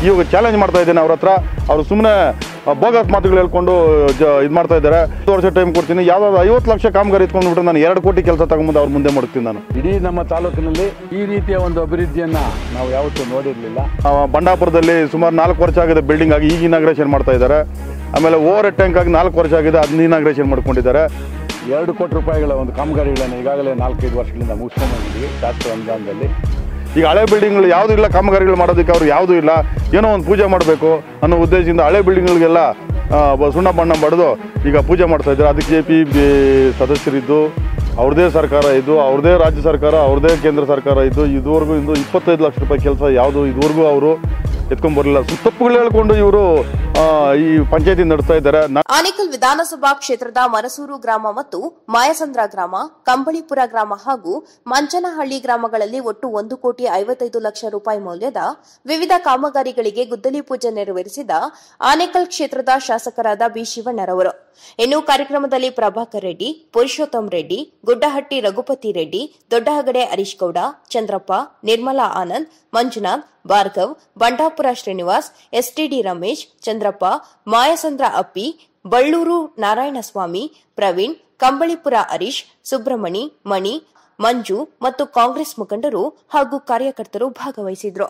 ಇವಾಗ ಚಾಲೆಂಜ್ ಮಾಡ್ತಾ ಇದ್ದೇನೆ ಅವ್ರ ಹತ್ರ ಅವರು ಸುಮ್ಮನೆ ಬೋಗಸ್ ಮಾತುಗಳು ಹೇಳ್ಕೊಂಡು ಜ ಇದು ಮಾಡ್ತಾ ಇದ್ದಾರೆ ಹತ್ತು ವರ್ಷ ಟೈಮ್ ಕೊಡ್ತೀನಿ ಯಾವ್ದಾದ್ರು ಐವತ್ತು ಲಕ್ಷ ಕಾಮಗಾರಿ ಇಟ್ಕೊಂಡ್ಬಿಟ್ರೆ ನಾನು ಎರಡು ಕೋಟಿ ಕೆಲಸ ತಗೊಂಬಂದು ಅವ್ರ ಮುಂದೆ ಮಾಡ್ತೀನಿ ನಾನು ಇಡೀ ನಮ್ಮ ತಾಲೂಕಿನಲ್ಲಿ ಈ ರೀತಿಯ ಒಂದು ಅಭಿವೃದ್ಧಿಯನ್ನ ನಾವು ಯಾವತ್ತೂ ನೋಡಿರಲಿಲ್ಲ ಆ, ಬಂಡಾಪುರದಲ್ಲಿ ಸುಮಾರು ನಾಲ್ಕು ವರ್ಷ ಆಗಿದೆ ಬಿಲ್ಡಿಂಗ್ ಆಗಿ ಈಗ ಇನಾಗ್ರೇಷನ್ ಮಾಡ್ತಾ ಇದ್ದಾರೆ ಆಮೇಲೆ ಓವರ್ ಟ್ಯಾಂಕ್ ಆಗಿ ನಾಲ್ಕು ವರ್ಷ ಆಗಿದೆ ಅದನ್ನ ಇನಾಗ್ರೇಷನ್ ಮಾಡ್ಕೊಂಡಿದ್ದಾರೆ ಎರಡು ಕೋಟಿ ರೂಪಾಯಿಗಳ ಒಂದು ಕಾಮಗಾರಿಗಳನ್ನು ಈಗಾಗಲೇ ನಾಲ್ಕೈದು ವರ್ಷಗಳಿಂದ ಮುಗಿಸ್ಕೊಂಡ್ಬಂದಿದ್ವಿ ಶಾಸ್ತ್ರ ಅನುದಾನದಲ್ಲಿ ಈಗ ಹಳೆ ಬಿಲ್ಡಿಂಗ್ಗಳು ಯಾವುದೂ ಇಲ್ಲ ಕಾಮಗಾರಿಗಳು ಮಾಡೋದಕ್ಕೆ ಅವ್ರು ಯಾವುದೂ ಇಲ್ಲ ಏನೋ ಒಂದು ಪೂಜೆ ಮಾಡಬೇಕು ಅನ್ನೋ ಉದ್ದೇಶದಿಂದ ಹಳೆ ಬಿಲ್ಡಿಂಗ್ಗಳಿಗೆಲ್ಲ ಆ, ಬ- ಸುಣ್ಣ ಬಣ್ಣ ಬಡ್ದು ಈಗ ಪೂಜೆ ಮಾಡ್ತಾ ಇದ್ದಾರೆ ಅದಕ್ಕೆ ಜೆ ಪಿ ಸದಸ್ಯರಿದ್ದು ಅವ್ರದ್ದೇ ಸರ್ಕಾರ ಇದ್ದು ಅವ್ರದ್ದೇ ರಾಜ್ಯ ಸರ್ಕಾರ ಅವ್ರದ್ದೇ ಕೇಂದ್ರ ಸರ್ಕಾರ ಇದ್ದು ಇದುವರೆಗೂ ಇಂದು ಇಪ್ಪತ್ತೈದು ಲಕ್ಷ ರೂಪಾಯಿ ಕೆಲಸ ಯಾವುದು ಇದುವರೆಗೂ ಅವರು ಎತ್ಕೊಂಡ್ಬರಲಿಲ್ಲ ತಪ್ಪುಗಳು ಹೇಳ್ಕೊಂಡು ಇವರು ಈ ಪಂಚಾಯತಿ ನಡೆಸ್ತಾ ಇದ್ದಾರೆ ನಾ- ಆನೇಕಲ್ ವಿಧಾನಸಭಾ ಕ್ಷೇತ್ರದ ಮರಸೂರು ಗ್ರಾಮ ಮತ್ತು ಮಾಯಸಂದ್ರ ಗ್ರಾಮ ಕಂಬಳಿಪುರ ಗ್ರಾಮ ಹಾಗೂ ಮಂಚನಹಳ್ಳಿ ಗ್ರಾಮಗಳಲ್ಲಿ ಒಟ್ಟು ಒಂದು ಕೋಟಿ ಐವತ್ತೈದು ಲಕ್ಷ ರೂಪಾಯಿ ಮೌಲ್ಯದ ವಿವಿಧ ಕಾಮಗಾರಿಗಳಿಗೆ ಗುದ್ದಲಿ ಪೂಜೆ ನೆರವೇರಿಸಿದ ಆನೇಕಲ್ ಕ್ಷೇತ್ರದ ಶಾಸಕರಾದ ಬಿ ಶಿವಣ್ಣರವರು ಇನ್ನು ಕಾರ್ಯಕ್ರಮದಲ್ಲಿ ಪ್ರಭಾಕರ್ ರೆಡ್ಡಿ ಪುರುಷೋತ್ತಮ್ ರೆಡ್ಡಿ ಗುಡ್ಡಹಟ್ಟಿ ರಘುಪತಿ ರೆಡ್ಡಿ ದೊಡ್ಡಹಗಡೆ ಹರೀಶ್ ಗೌಡ ಚಂದ್ರಪ್ಪ ನಿರ್ಮಲಾ ಆನಂದ್ ಮಂಜುನಾಥ್ ಭಾರ್ಗವ್ ಬಂಡಾಪುರ ಶ್ರೀನಿವಾಸ್ ಎಸ್ಟಿಡಿ ರಮೇಶ್ ಚಂದ್ರಪ್ಪ ಮಾಯಸಂದ್ರ ಅಪ್ಪಿ ಬಳ್ಳೂರು ನಾರಾಯಣಸ್ವಾಮಿ ಪ್ರವೀಣ್ ಕಂಬಳಿಪುರ ಹರೀಶ್ ಸುಬ್ರಮಣಿ ಮಣಿ ಮಂಜು ಮತ್ತು ಕಾಂಗ್ರೆಸ್ ಮುಖಂಡರು ಹಾಗೂ ಕಾರ್ಯಕರ್ತರು ಭಾಗವಹಿಸಿದ್ರು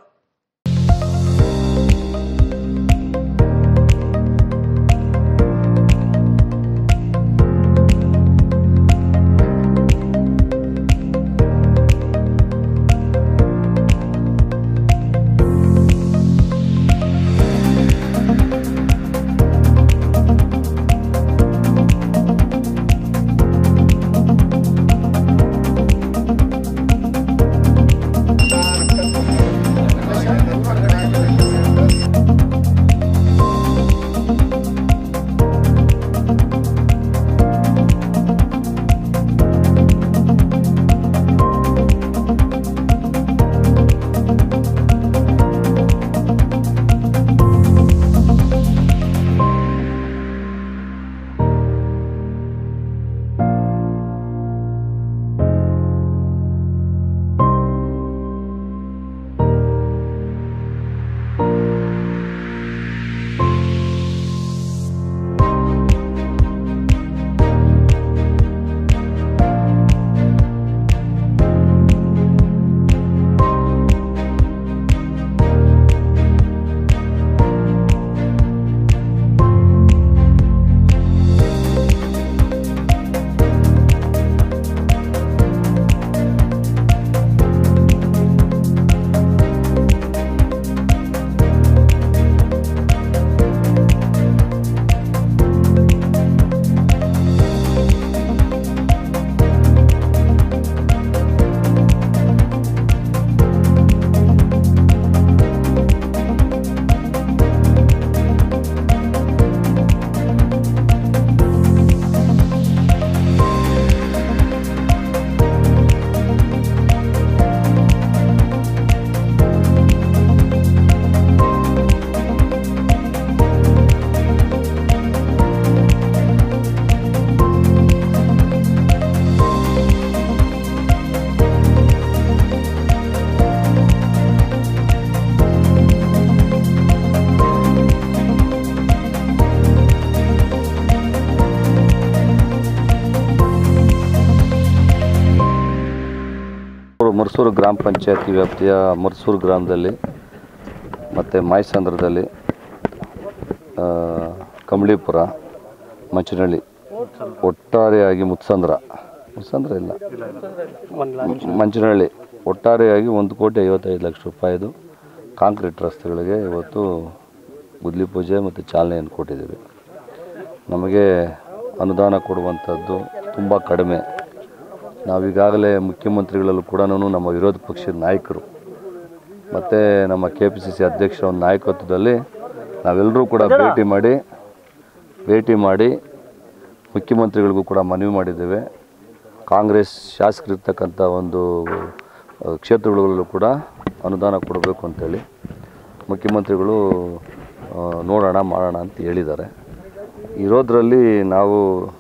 ಮರ್ಸೂರು ಗ್ರಾಮ ಪಂಚಾಯತಿ ವ್ಯಾಪ್ತಿಯ ಮರ್ಸೂರು ಗ್ರಾಮದಲ್ಲಿ ಮತ್ತು ಮಾಯಸಂದ್ರದಲ್ಲಿ ಆ, ಕಂಬಳಿಪುರ ಮಂಚನಹಳ್ಳಿ ಒಟ್ಟಾರೆಯಾಗಿ ಮುತ್ಸಂದ್ರ ಮುತ್ಸಂದ್ರ ಇಲ್ಲ ಮಂಚನಹಳ್ಳಿ ಒಟ್ಟಾರೆಯಾಗಿ ಒಂದು ಕೋಟಿ ಐವತ್ತೈದು ಲಕ್ಷ ರೂಪಾಯಿದು ಕಾಂಕ್ರೀಟ್ ರಸ್ತೆಗಳಿಗೆ ಇವತ್ತು ಗುದ್ಲಿ ಪೂಜೆ ಮತ್ತು ಚಾಲನೆಯನ್ನು ಕೊಟ್ಟಿದ್ದೀವಿ ನಮಗೆ ಅನುದಾನ ಕೊಡುವಂಥದ್ದು ತುಂಬ ಕಡಿಮೆ ನಾವೀಗಾಗಲೇ ಮುಖ್ಯಮಂತ್ರಿಗಳಲ್ಲೂ ಕೂಡ ನಮ್ಮ ವಿರೋಧ ಪಕ್ಷದ ನಾಯಕರು ಮತ್ತು ನಮ್ಮ ಕೆ ಪಿ ಸಿ ಸಿ ಅಧ್ಯಕ್ಷರ ಒಂದು ನಾಯಕತ್ವದಲ್ಲಿ ನಾವೆಲ್ಲರೂ ಕೂಡ ಭೇಟಿ ಮಾಡಿ ಭೇಟಿ ಮಾಡಿ ಮುಖ್ಯಮಂತ್ರಿಗಳಿಗೂ ಕೂಡ ಮನವಿ ಮಾಡಿದ್ದೇವೆ ಕಾಂಗ್ರೆಸ್ ಶಾಸಕರಿರ್ತಕ್ಕಂಥ ಒಂದು ಆ, ಕ್ಷೇತ್ರಗಳಲ್ಲೂ ಕೂಡ ಅನುದಾನ ಕೊಡಬೇಕು ಅಂತೇಳಿ ಮುಖ್ಯಮಂತ್ರಿಗಳು ಆ, ನೋಡೋಣ ಮಾಡೋಣ ಅಂತ ಹೇಳಿದ್ದಾರೆ ಇರೋದರಲ್ಲಿ ನಾವು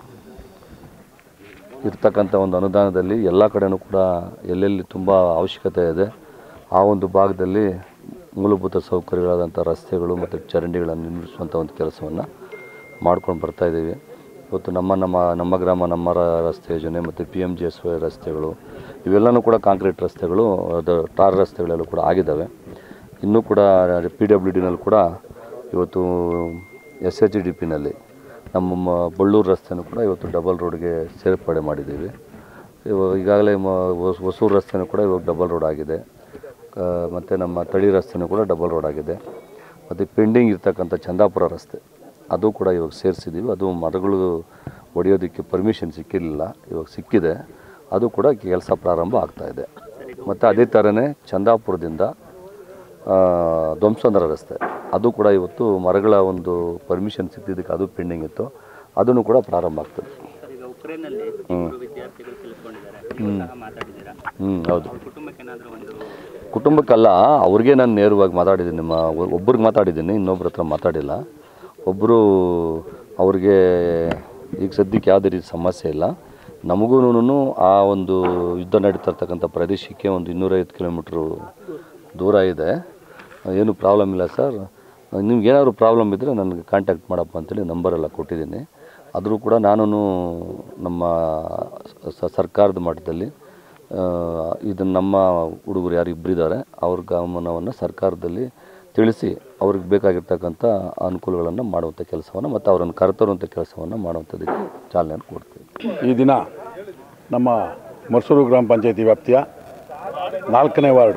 ಇರ್ತಕ್ಕಂಥ ಒಂದು ಅನುದಾನದಲ್ಲಿ ಎಲ್ಲ ಕಡೆನೂ ಕೂಡ ಎಲ್ಲೆಲ್ಲಿ ತುಂಬ ಅವಶ್ಯಕತೆ ಇದೆ ಆ ಒಂದು ಭಾಗದಲ್ಲಿ ಮೂಲಭೂತ ಸೌಕರ್ಯಗಳಾದಂಥ ರಸ್ತೆಗಳು ಮತ್ತು ಚರಂಡಿಗಳನ್ನು ನಿರ್ಮಿಸುವಂಥ ಒಂದು ಕೆಲಸವನ್ನು ಮಾಡ್ಕೊಂಡು ಬರ್ತಾ ಇದ್ದೀವಿ ಇವತ್ತು ನಮ್ಮ ನಮ್ಮ ನಮ್ಮ ಗ್ರಾಮ ನಮ್ಮ ರ- ರಸ್ತೆ ಯೋಜನೆ ಮತ್ತು P M G S Y ರಸ್ತೆಗಳು ಇವೆಲ್ಲನೂ ಕೂಡ ಕಾಂಕ್ರೀಟ್ ರಸ್ತೆಗಳು ಅದು ಟಾರ್ ರಸ್ತೆಗಳೆಲ್ಲ ಕೂಡ ಆಗಿದ್ದಾವೆ ಇನ್ನೂ ಕೂಡ ಪಿ ಡಬ್ಲ್ಯೂ ಡಿನಲ್ಲಿ ಕೂಡ ಇವತ್ತು ಎಸ್ ಎಚ್ ಡಿ ಪಿನಲ್ಲಿ ನಮ್ಮ ಮ- ಬಳ್ಳೂರು ರಸ್ತೆನೂ ಕೂಡ ಇವತ್ತು ಡಬಲ್ ರೋಡ್ಗೆ ಸೇರ್ಪಡೆ ಮಾಡಿದ್ದೀವಿ ಇವಾಗ ಈಗಾಗಲೇ ಮ ಹೊಸ- ಹೊಸೂರು ರಸ್ತೆನೂ ಕೂಡ ಇವಾಗ ಡಬಲ್ ರೋಡ್ ಆಗಿದೆ ಮತ್ತು ನಮ್ಮ ತಳಿ ರಸ್ತೆನೂ ಕೂಡ ಡಬಲ್ ರೋಡ್ ಆಗಿದೆ ಮತ್ತು ಪೆಂಡಿಂಗ್ ಇರ್ತಕ್ಕಂಥ ಚಂದಾಪುರ ರಸ್ತೆ ಅದು ಕೂಡ ಇವಾಗ ಸೇರಿಸಿದ್ದೀವಿ ಅದು ಮರಗಳು ಹೊಡೆಯೋದಕ್ಕೆ ಪರ್ಮಿಷನ್ ಸಿಕ್ಕಿರಲಿಲ್ಲ ಇವಾಗ ಸಿಕ್ಕಿದೆ ಅದು ಕೂಡ ಕೆಲಸ ಪ್ರಾರಂಭ ಆಗ್ತಾ ಇದೆ ಮತ್ತು ಅದೇ ಥರನೇ ಚಂದಾಪುರದಿಂದ ಆ, ಧ್ವಂಸಂದ್ರ ರಸ್ತೆ ಅದು ಕೂಡ ಇವತ್ತು ಮರಗಳ ಒಂದು ಪರ್ಮಿಷನ್ ಸಿಕ್ಕಿದ್ದಕ್ಕೆ ಅದು ಪೆಂಡಿಂಗ್ ಇತ್ತು ಅದನ್ನು ಕೂಡ ಪ್ರಾರಂಭ ಆಗ್ತದೆ ಸರ್ ಈಗ ಉಕ್ರೇನಲ್ಲಿ ಇಬ್ಬರು ವಿದ್ಯಾರ್ಥಿಗಳು ಕಲಿತ್ಕೊಂಡಿದ್ದಾರೆ ನೀವು ಸಹ ಮಾತಾಡಿದ್ದೀರಾ ಹ್ಞೂ ಹೌದು ಅವ್ರ ಕುಟುಂಬಕ್ಕೆ ಏನಾದರೂ ಒಂದು ಕುಟುಂಬಕ್ಕಲ್ಲ ಅವ್ರಿಗೆ ನಾನು ನೇರವಾಗಿ ಮಾತಾಡಿದ್ದೀನಿ ನಿಮ್ಮ ಒಬ್ರಿಗೆ ಮಾತಾಡಿದ್ದೀನಿ ಇನ್ನೊಬ್ರ ಹತ್ರ ಮಾತಾಡಿಲ್ಲ ಒಬ್ಬರು ಅವ್ರಿಗೆ ಈಗ ಸದ್ಯಕ್ಕೆ ಯಾವುದೇ ರೀತಿ ಸಮಸ್ಯೆ ಇಲ್ಲ ನಮಗೂ ಆ ಒಂದು ಯುದ್ಧ ನಡೀತಾ ಇರ್ತಕ್ಕಂಥ ಪ್ರದೇಶಕ್ಕೆ ಒಂದು ಇನ್ನೂರೈವತ್ತು ಕಿಲೋಮೀಟ್ರು ದೂರ ಇದೆ ಏನು ಪ್ರಾಬ್ಲಮ್ ಇಲ್ಲ ಸರ್ ನಿಮ್ಗೆ ಏನಾದರೂ ಪ್ರಾಬ್ಲಮ್ ಇದ್ದರೆ ನನಗೆ ಕಾಂಟ್ಯಾಕ್ಟ್ ಮಾಡಪ್ಪ ಅಂತೇಳಿ ನಂಬರೆಲ್ಲ ಕೊಟ್ಟಿದ್ದೀನಿ ಆದರೂ ಕೂಡ ನಾನು ನಮ್ಮ ಸ- ಸರ್ಕಾರದ ಮಟ್ಟದಲ್ಲಿ ಇದನ್ನು ನಮ್ಮ ಹುಡುಗರು ಯಾರು ಇಬ್ಬರಿದ್ದಾರೆ ಅವ್ರ ಗಮನವನ್ನು ಸರ್ಕಾರದಲ್ಲಿ ತಿಳಿಸಿ ಅವ್ರಿಗೆ ಬೇಕಾಗಿರ್ತಕ್ಕಂಥ ಅನುಕೂಲಗಳನ್ನು ಮಾಡುವಂಥ ಕೆಲಸವನ್ನು ಮತ್ತು ಅವರನ್ನು ಕರೆತರುವಂಥ ಕೆಲಸವನ್ನು ಮಾಡುವಂಥದ್ದಕ್ಕೆ ಚಾಲನೆ ಕೊಡ್ತೀವಿ ಈ ದಿನ ನಮ್ಮ ಮರ್ಸೂರು ಗ್ರಾಮ ಪಂಚಾಯತಿ ವ್ಯಾಪ್ತಿಯ ನಾಲ್ಕನೇ ವಾರ್ಡ್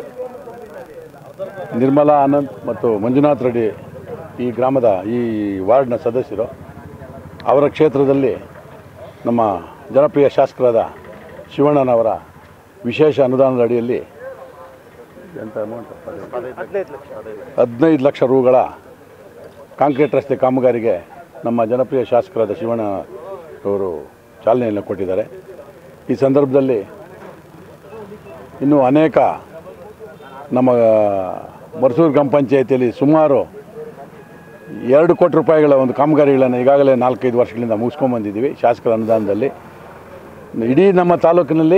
ನಿರ್ಮಲಾ ಆನಂದ್ ಮತ್ತು ಮಂಜುನಾಥ್ ರೆಡ್ಡಿ ಈ ಗ್ರಾಮದ ಈ ವಾರ್ಡ್ನ ಸದಸ್ಯರು ಅವರ ಕ್ಷೇತ್ರದಲ್ಲಿ ನಮ್ಮ ಜನಪ್ರಿಯ ಶಾಸಕರಾದ ಶಿವಣ್ಣನವರ ವಿಶೇಷ ಅನುದಾನದ ಅಡಿಯಲ್ಲಿ ಎಂಥ ಅಮೌಂಟ್ ಹದಿನೈದು ಲಕ್ಷ ರೂಗಳ ಕಾಂಕ್ರೀಟ್ ರಸ್ತೆ ಕಾಮಗಾರಿಗೆ ನಮ್ಮ ಜನಪ್ರಿಯ ಶಾಸಕರಾದ ಶಿವಣ್ಣ ಅವರು ಚಾಲನೆಯನ್ನು ಕೊಟ್ಟಿದ್ದಾರೆ ಈ ಸಂದರ್ಭದಲ್ಲಿ ಇನ್ನೂ ಅನೇಕ ನಮ್ಮ ಮರ್ಸೂರು ಗ್ರಾಮ ಪಂಚಾಯಿತಿಯಲ್ಲಿ ಸುಮಾರು ಎರಡು ಕೋಟಿ ರೂಪಾಯಿಗಳ ಒಂದು ಕಾಮಗಾರಿಗಳನ್ನು ಈಗಾಗಲೇ ನಾಲ್ಕೈದು ವರ್ಷಗಳಿಂದ ಮುಗಿಸ್ಕೊಂಡ್ಬಂದಿದ್ದೀವಿ ಶಾಸಕರ ಅನುದಾನದಲ್ಲಿ ಇಡೀ ನಮ್ಮ ತಾಲೂಕಿನಲ್ಲಿ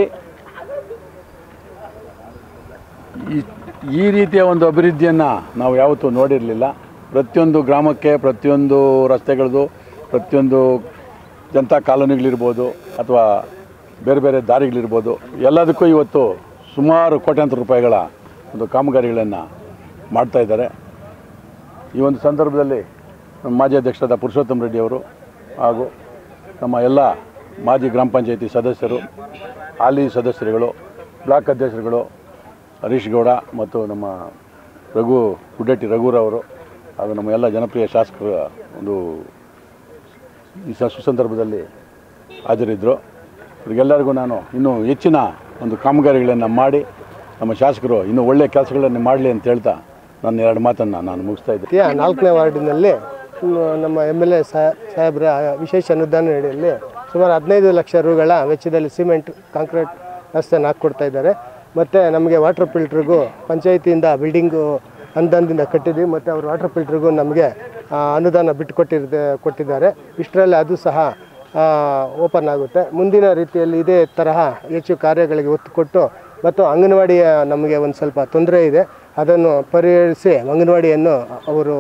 ಈ ಈ ರೀತಿಯ ಒಂದು ಅಭಿವೃದ್ಧಿಯನ್ನು ನಾವು ಯಾವತ್ತೂ ನೋಡಿರಲಿಲ್ಲ ಪ್ರತಿಯೊಂದು ಗ್ರಾಮಕ್ಕೆ ಪ್ರತಿಯೊಂದು ರಸ್ತೆಗಳದು ಪ್ರತಿಯೊಂದು ಜನತಾ ಕಾಲೋನಿಗಳಿರ್ಬೋದು ಅಥವಾ ಬೇರೆ ಬೇರೆ ದಾರಿಗಳಿರ್ಬೋದು ಎಲ್ಲದಕ್ಕೂ ಇವತ್ತು ಸುಮಾರು ಕೋಟ್ಯಾಂತರ ರೂಪಾಯಿಗಳ ಒಂದು ಕಾಮಗಾರಿಗಳನ್ನು ಮಾಡ್ತಾ ಇದ್ದಾರೆ ಈ ಒಂದು ಸಂದರ್ಭದಲ್ಲಿ ನಮ್ಮ ಮಾಜಿ ಅಧ್ಯಕ್ಷರಾದ ಪುರುಷೋತ್ತಮ ರೆಡ್ಡಿ ಅವರು ಹಾಗೂ ನಮ್ಮ ಎಲ್ಲ ಮಾಜಿ ಗ್ರಾಮ ಪಂಚಾಯತಿ ಸದಸ್ಯರು ಹಾಲಿ ಸದಸ್ಯರುಗಳು ಬ್ಲಾಕ್ ಅಧ್ಯಕ್ಷರುಗಳು ಹರೀಶ್ ಗೌಡ ಮತ್ತು ನಮ್ಮ ರಘು ಗುಡ್ಡಟ್ಟಿ ರಘುರವರು ಹಾಗೂ ನಮ್ಮ ಎಲ್ಲ ಜನಪ್ರಿಯ ಶಾಸಕರ ಒಂದು ಈ ಸ ಸುಸಂದರ್ಭದಲ್ಲಿ ಹಾಜರಿದ್ದರು ಇವರಿಗೆಲ್ಲರಿಗೂ ನಾನು ಇನ್ನೂ ಹೆಚ್ಚಿನ ಒಂದು ಕಾಮಗಾರಿಗಳನ್ನು ಮಾಡಿ ನಮ್ಮ ಶಾಸಕರು ಇನ್ನೂ ಒಳ್ಳೆಯ ಕೆಲಸಗಳನ್ನು ಮಾಡಲಿ ಅಂತ ಹೇಳ್ತಾ ನನ್ನ ಎರಡು ಮಾತನ್ನು ನಾನು ಮುಗಿಸ್ತಾ ಇದ್ದೆ ವ್ಯಾಪ್ತಿಯ ನಾಲ್ಕನೇ ವಾರ್ಡಿನಲ್ಲಿ ಮ್, ನಮ್ಮ ಎಮ್ ಎಲ್ ಎ ಸಾಹೇಬ್ರ ವಿಶೇಷ ಅನುದಾನ ಅಡಿಯಲ್ಲಿ ಸುಮಾರು ಹದಿನೈದು ಲಕ್ಷ ರುಗಳ ವೆಚ್ಚದಲ್ಲಿ ಸಿಮೆಂಟ್ ಕಾಂಕ್ರೀಟ್ ರಸ್ತೆಯನ್ನು ಹಾಕ್ಕೊಡ್ತಾ ಇದ್ದಾರೆ ಮತ್ತು ನಮಗೆ ವಾಟರ್ ಫಿಲ್ಟ್ರಿಗೂ ಪಂಚಾಯತಿಯಿಂದ ಬಿಲ್ಡಿಂಗು ಅನುದಾನದಿಂದ ಕಟ್ಟಿದ್ವಿ ಮತ್ತು ಅವರು ವಾಟರ್ ಫಿಲ್ಟ್ರಿಗೂ ನಮಗೆ ಆ, ಅನುದಾನ ಬಿಟ್ಟುಕೊಟ್ಟಿರ್ದೆ ಕೊಟ್ಟಿದ್ದಾರೆ ಇಷ್ಟರಲ್ಲಿ ಅದು ಸಹ ಓಪನ್ ಆಗುತ್ತೆ ಮುಂದಿನ ರೀತಿಯಲ್ಲಿ ಇದೇ ತರಹ ಹೆಚ್ಚು ಕಾರ್ಯಗಳಿಗೆ ಒತ್ತು ಕೊಟ್ಟು ಮತ್ತು ಅಂಗನವಾಡಿಯ ನಮಗೆ ಒಂದು ಸ್ವಲ್ಪ ತೊಂದರೆ ಇದೆ ಅದನ್ನು ಪರಿಹರಿಸಿ ಅಂಗನವಾಡಿಯನ್ನು ಅವರು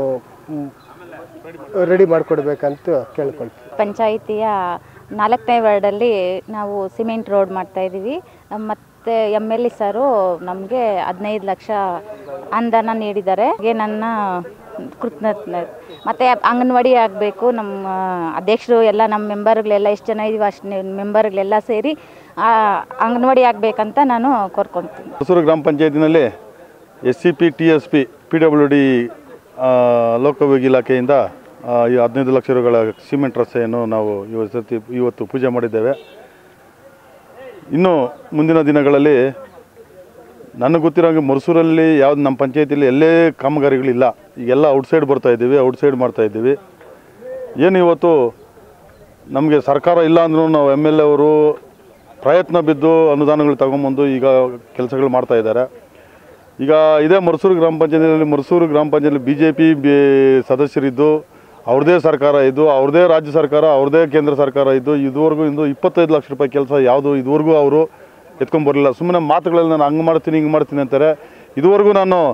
ರೆಡಿ ಮಾಡಿಕೊಡ್ಬೇಕಂತ ಕೇಳ್ಕೊಳ್ತೀವಿ ಪಂಚಾಯಿತಿಯ ನಾಲ್ಕನೇ ವಾರ್ಡಲ್ಲಿ ನಾವು ಸಿಮೆಂಟ್ ರೋಡ್ ಮಾಡ್ತಾ ಇದ್ದೀವಿ ಮತ್ತು ಎಮ್ ಎಲ್ ಎ ಸರು ನಮಗೆ ಹದಿನೈದು ಲಕ್ಷ ಅನುದಾನ ನೀಡಿದ್ದಾರೆ ಹಾಗೆ ನನ್ನ ಕೃತಜ್ಞತೆ ಮತ್ತು ಅಂಗನವಾಡಿ ಆಗಬೇಕು ನಮ್ಮ ಅಧ್ಯಕ್ಷರು ಎಲ್ಲ ನಮ್ಮ ಮೆಂಬರ್ಗಳೆಲ್ಲ ಎಷ್ಟು ಜನ ಇದೀವಿ ಅಷ್ಟು ಮೆಂಬರ್ಗಳೆಲ್ಲ ಸೇರಿ ಆ, ಅಂಗನವಾಡಿ ಆಗಬೇಕಂತ ನಾನು ಕೋರ್ಕೊತೀನಿ ಹೊಸೂರು ಗ್ರಾಮ ಪಂಚಾಯತಿನಲ್ಲಿ S C P T S P P W D ಲೋಕೋಪಯೋಗಿ ಇಲಾಖೆಯಿಂದ ಆ, ಈ ಹದಿನೈದು ಲಕ್ಷ ರೂಗಳ ಸಿಮೆಂಟ್ ರಸ್ತೆಯನ್ನು ನಾವು ಇವತ್ತು ಸತಿ ಇವತ್ತು ಪೂಜೆ ಮಾಡಿದ್ದೇವೆ ಇನ್ನು ಮುಂದಿನ ದಿನಗಳಲ್ಲಿ ನನಗೆ ಗೊತ್ತಿರೋಂಗೆ ಮರ್ಸೂರಲ್ಲಿ ಯಾವ್ದು ನಮ್ಮ ಪಂಚಾಯತಿಯಲ್ಲಿ ಎಲ್ಲೇ ಕಾಮಗಾರಿಗಳಿಲ್ಲ ಈಗೆಲ್ಲ ಔಟ್ಸೈಡ್ ಬರ್ತಾ ಇದ್ದೀವಿ ಔಟ್ಸೈಡ್ ಮಾಡ್ತಾ ಇದ್ದೀವಿ ಏನು ಇವತ್ತು ನಮಗೆ ಸರ್ಕಾರ ಇಲ್ಲ ಅಂದ್ರೂ ನಾವು ಎಮ್ ಎಲ್ ಎ ಅವರು ಪ್ರಯತ್ನ ಬಿದ್ದು ಅನುದಾನಗಳು ತಗೊಂಬಂದು ಈಗ ಕೆಲಸಗಳು ಮಾಡ್ತಾ ಇದ್ದಾರೆ ಈಗ ಇದೇ ಮರ್ಸೂರು ಗ್ರಾಮ ಪಂಚಾಯತಿಯಲ್ಲಿ ಮರ್ಸೂರು ಗ್ರಾಮ ಪಂಚಾಯತಿಯಲ್ಲಿ ಬಿ ಜೆ ಪಿ ಸದಸ್ಯರಿದ್ದು ಅವ್ರದ್ದೇ ಸರ್ಕಾರ ಇದ್ದು ಅವ್ರದ್ದೇ ರಾಜ್ಯ ಸರ್ಕಾರ ಅವ್ರದ್ದೇ ಕೇಂದ್ರ ಸರ್ಕಾರ ಇದ್ದು ಇದುವರೆಗೂ ಇಂದು ಇಪ್ಪತ್ತೈದು ಲಕ್ಷ ರೂಪಾಯಿ ಕೆಲಸ ಯಾವುದು ಇದುವರೆಗೂ ಅವರು ಎತ್ಕೊಂಬರಲಿಲ್ಲ ಸುಮ್ಮನೆ ಮಾತುಗಳಲ್ಲಿ ನಾನು ಹಂಗೆ ಮಾಡ್ತೀನಿ ಹಿಂಗೆ ಮಾಡ್ತೀನಿ ಅಂತಾರೆ ಇದುವರೆಗೂ ನಾನು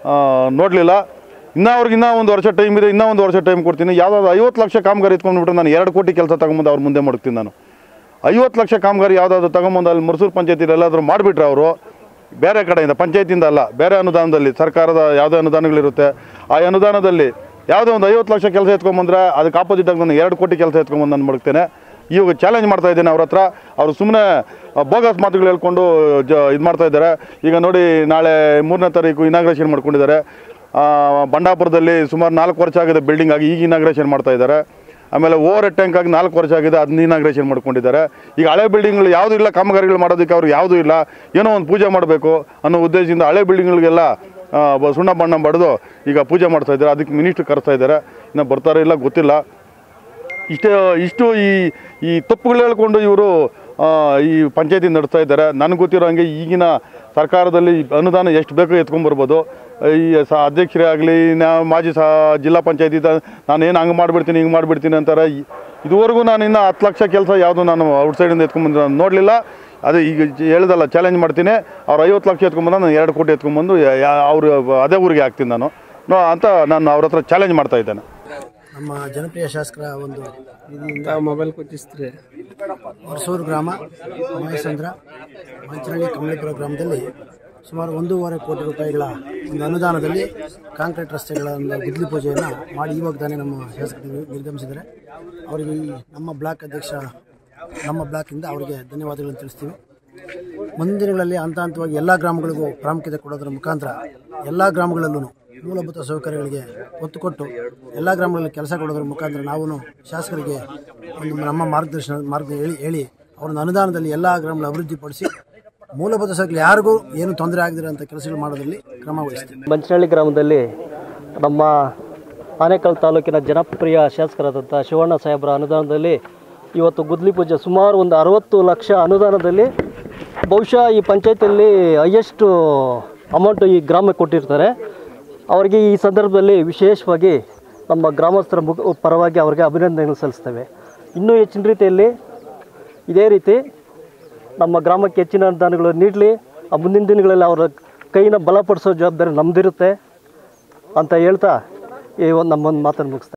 ನೋಡಲಿಲ್ಲ ಇನ್ನೂ ಅವ್ರಿಗೆ ಇನ್ನೂ ಒಂದು ವರ್ಷ ಟೈಮ್ ಇದೆ ಇನ್ನೂ ಒಂದು ವರ್ಷ ಟೈಮ್ ಕೊಡ್ತೀನಿ ಯಾವುದಾದ್ರು ಐವತ್ತು ಲಕ್ಷ ಕಾಮಗಾರಿ ಎತ್ಕೊಂಡ್ಬಿಟ್ರೆ ನಾನು ಎರಡು ಕೋಟಿ ಕೆಲಸ ತಗೊಂಬಂದು ಅವ್ರ ಮುಂದೆ ಮಾಡ್ತೀನಿ ನಾನು ಐವತ್ತು ಲಕ್ಷ ಕಾಮಗಾರಿ ಯಾವುದಾದ್ರು ತಗೊಂಬಂದು ಅಲ್ಲಿ ಮರ್ಸೂರು ಪಂಚಾಯತಿಲಿ ಎಲ್ಲಾದರೂ ಮಾಡಿಬಿಟ್ರೆ ಅವರು ಬೇರೆ ಕಡೆಯಿಂದ ಪಂಚಾಯತಿಯಿಂದ ಅಲ್ಲ ಬೇರೆ ಅನುದಾನದಲ್ಲಿ ಸರ್ಕಾರದ ಯಾವುದೇ ಅನುದಾನಗಳಿರುತ್ತೆ ಆ ಅನುದಾನದಲ್ಲಿ ಯಾವುದೇ ಒಂದು ಐವತ್ತು ಲಕ್ಷ ಕೆಲಸ ಎತ್ಕೊಂಬಂದ್ರೆ ಅದಕ್ಕೆ ಆಪೋಸಿಟ್ ಆಗಿ ನಾನು ಎರಡು ಕೋಟಿ ಕೆಲಸ ಎತ್ಕೊಂಬಂದು ನಾನು ಮಾಡ್ತೇನೆ ಇವಾಗ ಚಾಲೆಂಜ್ ಮಾಡ್ತಾ ಇದ್ದೇನೆ ಅವ್ರ ಹತ್ರ ಅವರು ಸುಮ್ಮನೆ ಬೋಗಸ್ ಮಾತುಗಳು ಹೇಳ್ಕೊಂಡು ಜ ಇದು ಮಾಡ್ತಾ ಇದ್ದಾರೆ ಈಗ ನೋಡಿ ನಾಳೆ ಮೂರನೇ ತಾರೀಕು ಇನಾಗ್ರೇಷನ್ ಮಾಡ್ಕೊಂಡಿದ್ದಾರೆ ಆ, ಬಂಡಾಪುರದಲ್ಲಿ ಸುಮಾರು ನಾಲ್ಕು ವರ್ಷ ಆಗಿದೆ ಬಿಲ್ಡಿಂಗ್ ಆಗಿ ಈಗ ಇನಾಗ್ರೇಷನ್ ಮಾಡ್ತಾ ಇದ್ದಾರೆ ಆಮೇಲೆ ಓವರ್ ಟ್ಯಾಂಕ್ ಆಗಿ ನಾಲ್ಕು ವರ್ಷ ಆಗಿದೆ ಅದನ್ನ ಇನಾಗ್ರೇಷನ್ ಮಾಡ್ಕೊಂಡಿದ್ದಾರೆ ಈಗ ಹಳೆ ಬಿಲ್ಡಿಂಗ್ಗಳು ಯಾವುದೂ ಇಲ್ಲ ಕಾಮಗಾರಿಗಳು ಮಾಡೋದಕ್ಕೆ ಅವ್ರಿಗೆ ಯಾವುದೂ ಇಲ್ಲ ಏನೋ ಒಂದು ಪೂಜೆ ಮಾಡಬೇಕು ಅನ್ನೋ ಉದ್ದೇಶದಿಂದ ಹಳೆ ಬಿಲ್ಡಿಂಗ್ಗಳಿಗೆಲ್ಲ ಆ, ಬ- ಸುಣ್ಣ ಬಣ್ಣ ಬಡ್ದು ಈಗ ಪೂಜೆ ಮಾಡ್ತಾ ಇದ್ದಾರೆ ಅದಕ್ಕೆ ಮಿನಿಸ್ಟ್ರ್ ಕರೆಸ್ತಾ ಇದ್ದಾರೆ ಇನ್ನು ಬರ್ತಾರೋ ಇಲ್ಲ ಗೊತ್ತಿಲ್ಲ ಇಷ್ಟೇ ಇಷ್ಟು ಈ ಈ ತಪ್ಪುಗಳು ಹೇಳ್ಕೊಂಡು ಇವರು ಈ ಪಂಚಾಯತಿ ನಡೆಸ್ತಾ ಇದ್ದಾರೆ ನನಗೆ ಗೊತ್ತಿರೋ ಹಂಗೆ ಈಗಿನ ಸರ್ಕಾರದಲ್ಲಿ ಅನುದಾನ ಎಷ್ಟು ಬೇಕೋ ಎತ್ಕೊಂಡ್ಬರ್ಬೋದು ಈ ಸ ಅಧ್ಯಕ್ಷರೇ ಆಗಲಿ ನಾ ಮಾಜಿ ಸಹ ಜಿಲ್ಲಾ ಪಂಚಾಯತಿ ನಾನು ಏನು ಹಂಗೆ ಮಾಡಿಬಿಡ್ತೀನಿ ಹಿಂಗೆ ಮಾಡಿಬಿಡ್ತೀನಿ ಅಂತಾರೆ ಈ- ಇದುವರೆಗೂ ನಾನು ಇನ್ನು ಹತ್ತು ಲಕ್ಷ ಕೆಲಸ ಯಾವುದು ನಾನು ಔಟ್ಸೈಡಿಂದ ಎತ್ಕೊಂಬಂದು ನಾನು ನೋಡಲಿಲ್ಲ ಅದೇ ಈಗ ಜ- ಹೇಳ್ದಲ್ಲ ಚಾಲೆಂಜ್ ಮಾಡ್ತೀನಿ ಅವ್ರು ಐವತ್ತು ಲಕ್ಷ ಎತ್ಕೊಂಬಂದು ನಾನು ಎರಡು ಕೋಟಿ ಎತ್ಕೊಂಬಂದು ಯಾ- ಯಾ- ಅವ್ರು ಅದೇ ಊರಿಗೆ ಹಾಕ್ತೀನಿ ನಾನು ನೋ ಅಂತ ನಾನು ಅವ್ರ ಹತ್ರ ಚಾಲೆಂಜ್ ಮಾಡ್ತಾ ಇದ್ದೇನೆ ನಮ್ಮ ಜನಪ್ರಿಯ ಶಾಸಕರ ಒಂದು ಮೊಬೈಲ್ ಕೊಟ್ಟಿಸ್ತಾರೆ ಹೊರಸೂರು ಗ್ರಾಮ ಮಹೇಸಂದ್ರ ಮಂಚನಹಳ್ಳಿ ಕಮಲೇಪುರ ಗ್ರಾಮದಲ್ಲಿ ಸುಮಾರು ಒಂದೂವರೆ ಕೋಟಿ ರೂಪಾಯಿಗಳ ಒಂದು ಅನುದಾನದಲ್ಲಿ ಕಾಂಕ್ರೀಟ್ ರಸ್ತೆಗಳ ಒಂದು ಗುದ್ಲಿ ಪೂಜೆಯನ್ನು ಮಾಡಿ ಇವಾಗ ತಾನೇ ನಮ್ಮ ಶಾಸಕರು ನಿರ್ಗಮಿಸಿದ್ದಾರೆ ಅವರಿಗೆ ಈ ನಮ್ಮ ಬ್ಲಾಕ್ ಅಧ್ಯಕ್ಷ ನಮ್ಮ ಬ್ಲಾಕಿಂದ ಅವರಿಗೆ ಧನ್ಯವಾದಗಳನ್ನು ತಿಳಿಸ್ತೀವಿ ಮುಂದಿನ ದಿನಗಳಲ್ಲಿ ಹಂತ ಹಂತವಾಗಿ ಎಲ್ಲ ಗ್ರಾಮಗಳಿಗೂ ಪ್ರಾಮುಖ್ಯತೆ ಕೊಡೋದರ ಮುಖಾಂತರ ಎಲ್ಲ ಗ್ರಾಮಗಳಲ್ಲೂ ಮೂಲಭೂತ ಸೌಕರ್ಯಗಳಿಗೆ ಒತ್ತು ಕೊಟ್ಟು ಎಲ್ಲ ಗ್ರಾಮಗಳಲ್ಲಿ ಕೆಲಸ ಕೊಡೋದ್ರ ಮುಖಾಂತರ ನಾವು ಶಾಸಕರಿಗೆ ಒಂದು ನಮ್ಮ ಮಾರ್ಗದರ್ಶನ ಮಾರ್ಗ ಹೇಳಿ ಹೇಳಿ ಅವರನ್ನು ಅನುದಾನದಲ್ಲಿ ಎಲ್ಲ ಗ್ರಾಮಗಳ ಅಭಿವೃದ್ಧಿಪಡಿಸಿ ಮೂಲಭೂತ ಸೌಕರ್ಯ ಯಾರಿಗೂ ಏನು ತೊಂದರೆ ಆಗದಿರೋಂಥ ಕೆಲಸಗಳು ಮಾಡೋದ್ರಲ್ಲಿ ಕ್ರಮ ವಹಿಸ್ತೀವಿ ಮಂಚನಹಳ್ಳಿ ಗ್ರಾಮದಲ್ಲಿ ನಮ್ಮ ಆನೇಕಲ್ ತಾಲೂಕಿನ ಜನಪ್ರಿಯ ಶಾಸಕರಾದಂಥ ಶಿವಣ್ಣ ಸಾಹೇಬರ ಅನುದಾನದಲ್ಲಿ ಇವತ್ತು ಗುದ್ಲಿ ಪೂಜೆ ಸುಮಾರು ಒಂದು ಅರವತ್ತು ಲಕ್ಷ ಅನುದಾನದಲ್ಲಿ ಬಹುಶಃ ಈ ಪಂಚಾಯತಿಯಲ್ಲಿ ಹೈಯೆಸ್ಟು ಅಮೌಂಟು ಈ ಗ್ರಾಮಕ್ಕೆ ಕೊಟ್ಟಿರ್ತಾರೆ ಅವರಿಗೆ ಈ ಸಂದರ್ಭದಲ್ಲಿ ವಿಶೇಷವಾಗಿ ನಮ್ಮ ಗ್ರಾಮಸ್ಥರ ಮುಖ ಪರವಾಗಿ ಅವರಿಗೆ ಅಭಿನಂದನೆಗಳು ಸಲ್ಲಿಸ್ತೇವೆ ಇನ್ನೂ ಹೆಚ್ಚಿನ ರೀತಿಯಲ್ಲಿ ಇದೇ ರೀತಿ ನಮ್ಮ ಗ್ರಾಮಕ್ಕೆ ಹೆಚ್ಚಿನ ಅನುದಾನಗಳು ನೀಡಲಿ ಆ ಮುಂದಿನ ದಿನಗಳಲ್ಲಿ ಅವರ ಕೈನ ಬಲಪಡಿಸೋ ಜವಾಬ್ದಾರಿ ನಮ್ಮದಿರುತ್ತೆ ಅಂತ ಹೇಳ್ತಾ ಈ ಒಂದು ನಮ್ಮೊಂದು ಮಾತನ್ನು ಮುಗಿಸ್ತೇನೆ